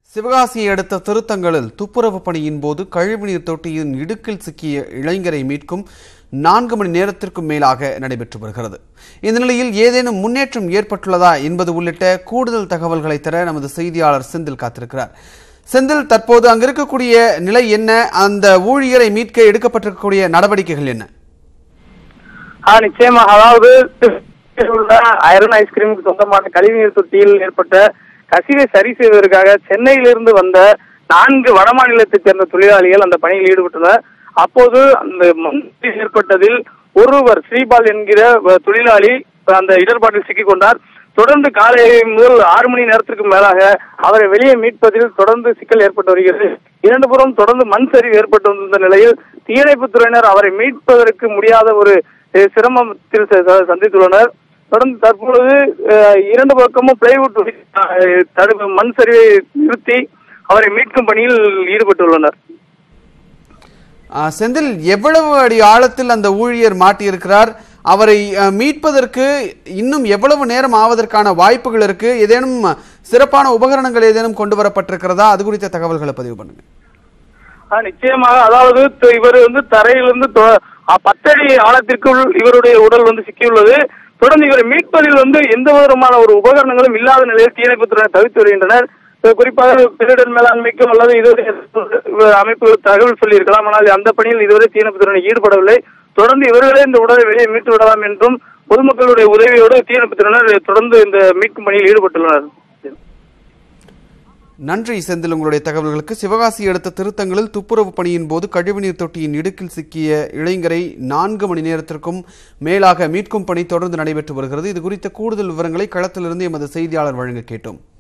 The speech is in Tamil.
சிவகாசியை அடுத்த திருத்தங்களில் துப்புரவு பணியின் போது கழிவுநீர் தொட்டியின் இடுக்கில் சிக்கிய இளைஞரை மீட்கும் நான்கு மணி நேரத்திற்கும் மேலாக நடைபெற்று வருகிறது இந்த நிலையில் ஏதேனும் முன்னேற்றம் ஏற்பட்டுள்ளதா என்பது உள்ளிட்ட கூடுதல் தகவல்களை தர நமது செய்தியாளர் செந்தில் காத்திருக்கிறார் செந்தில் தற்போது அங்கு இருக்கக்கூடிய நிலை என்ன அந்த ஊழியரை மீட்க எடுக்கப்பட்டிருக்கக்கூடிய நடவடிக்கைகள் என்ன ஆ நிச்சயமாக அதாவது உள்ள அயரன் ஐஸ்கிரீமுக்கு சொந்தமான கழிவுநீர் தொட்டியில் ஏற்பட்ட கசிவை சரி செய்வதற்காக சென்னையிலிருந்து வந்த நான்கு வடமாநிலத்தைச் சேர்ந்த தொழிலாளிகள் அந்த பணியில் ஈடுபட்டனர் அப்போது அந்த மண் ஏற்பட்டதில் ஒருவர் ஸ்ரீபால் என்கிற வ- தொழிலாளி அந்த இடர்பாட்டில் சிக்கிக் கொண்டார் தொடர்ந்து காலை முதல் ஆறு மணி நேரத்திற்கு மேலாக அவரை வெளியே மீட்பதில் தொடர்ந்து சிக்கல் ஏற்பட்டு வருகிறது இரண்டு புறம் தொடர்ந்து மண் சரிவு ஏற்பட்டு வந்த நிலையில் தீயணைப்புத் துறையினர் அவரை மீட்பதற்கு முடியாத ஒரு அஹ், சிரமத்தில் ச- ச- சந்தித்துள்ளனர் தொடர்ந்து தற்பொழுது அஹ், இரண்டு பக்கமும் பிளைவுட் தடுப்பு மண் சரிவை நிறுத்தி அவரை மீட்கும் பணியில் ஈடுபட்டுள்ளனர் ஆ, செந்தில் எவ்வளவு அடி ஆழத்தில் அந்த ஊழியர் மாட்டியிருக்கிறார் அவரை அ, மீட்பதற்கு இன்னும் எவ்வளவு நேரம் ஆவதற்கான வாய்ப்புகள் இருக்கு ஏதேனும் சிறப்பான உபகரணங்கள் ஏதேனும் கொண்டு வரப்பட்டிருக்கிறதா அது குறித்த தகவல்களை பதிவு பண்ணுங்க ஆ, நிச்சயமாக அதாவது த- இவர் வந்து தரையிலிருந்து தொ- அ, பத்தடி ஆழத்திற்குள் இவருடைய உடல் வந்து சிக்கியுள்ளது தொடர்ந்து இவரை மீட்பதில் வந்து எந்த விதமான ஒரு உபகரணங்களும் இல்லாத நிலையில் தீயணைப்புத்துறையினர் தவித்து வருகின்றனர் இது குறிப்பாக பேரிடர் மேலாண்மைக்கும் அல்லது இதுவரை அமைப்பு தகவல் சொல்லியிருக்கலாம் ஆனால் அந்த பணியில் இதுவரை தீயணைப்புத்துறையினர் ஈடுபடவில்லை தொடர்ந்து இவர்களே இந்த உடலை வெளியே மீட்டு விடலாம் என்றும் பொதுமக்களுடைய உதவியோடு தீயணைப்புத்துறையினர் தொடர்ந்து இந்த மீட்கும் பணியில் ஈடுபட்டுள்ளனர் நன்றி செந்தில் உங்களுடைய தகவல்களுக்கு சிவகாசி அடுத்த திருத்தங்களில் துப்புரவு பணியின் போது கழிவுநீர் தொட்டியின் இடுக்கில் சிக்கிய இளைஞரை நான்கு மணி நேரத்திற்கும் மேலாக மீட்கும் பணி தொடர்ந்து நடைபெற்று வருகிறது இது குறித்த கூடுதல் விவரங்களை களத்திலிருந்து எமது செய்தியாளர் வழங்க கேட்டோம்